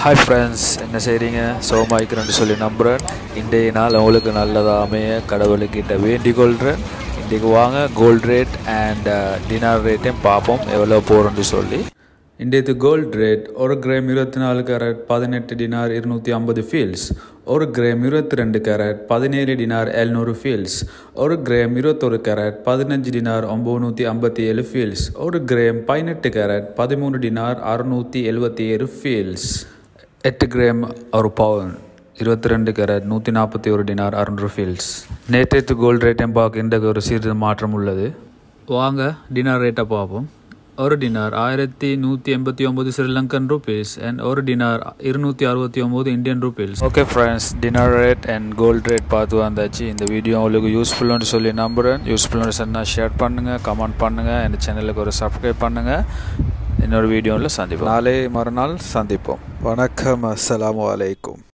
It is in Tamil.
ஹாய் ஃப்ரெண்ட்ஸ் என்ன செய்கிறீங்க சோமாய்க்கிறேன்னு சொல்லி நம்புகிறேன் இன்றைய நாள் உங்களுக்கு நல்லதாக அமைய கடவுளுக்கிட்ட வேண்டிக் கொள்கிறேன் இன்றைக்கு வாங்க கோல்ட் ரேட் அண்ட் டினார் ரேட்டையும் பார்ப்போம் எவ்வளோ போகிறோன்னு சொல்லி இன்றையது கோல்ட் ரேட் ஒரு கிராம் இருபத்தி நாலு கேரட் பதினெட்டு டினார் இருநூற்றி ஐம்பது ஃபீல்ஸ் ஒரு கிராம் இருபத்தி ரெண்டு கேரட் பதினேழு டினார் எழுநூறு ஃபீல்ஸ் ஒரு கிராம் இருபத்தொரு கேரட் பதினஞ்சு டினார் ஒம்பது ஐம்பத்தி ஏழு ஃபீல்ஸ் ஒரு கிராம் பதினெட்டு கேரட் பதிமூணு டினார் அறுநூற்றி எழுபத்தி ஏழு ஃபீல்ஸ் எட்டு கிராம் ஒரு பவுன் இருபத்தி ரெண்டு கேரட் நூற்றி நாற்பத்தி ஒரு டினார் அறுநூறு ஃபீல்ஸ் நேற்று கோல்டு ரேட்டையும் பார்க்க இன்றைக்கு ஒரு சிறிது மாற்றம் உள்ளது வாங்க டினார் ரேட்டை பார்ப்போம் ஒரு டினார் ஆயிரத்தி நூற்றி எண்பத்தி ஒம்பது ஸ்ரீலங்கன் ருபீஸ் அண்ட் ஒரு டினார் இருநூற்றி அறுபத்தி ஒம்பது Indian rupees okay friends dinar rate and gold rate பார்த்து வந்தாச்சு இந்த வீடியோ உங்களுக்கு யூஸ்ஃபுல்லுன்னு சொல்லி நம்புகிறேன் யூஸ்ஃபுல்லுன்னு சொன்னால் ஷேர் பண்ணுங்கள் கமெண்ட் பண்ணுங்கள் என் சேனலுக்கு ஒரு சப்ஸ்கிரைப் பண்ணுங்கள் இன்னொரு வீடியோவில் சந்திப்போம் நாளை மறுநாள் சந்திப்போம் வணக்கம் அஸ்ஸலாமு அலைக்கும்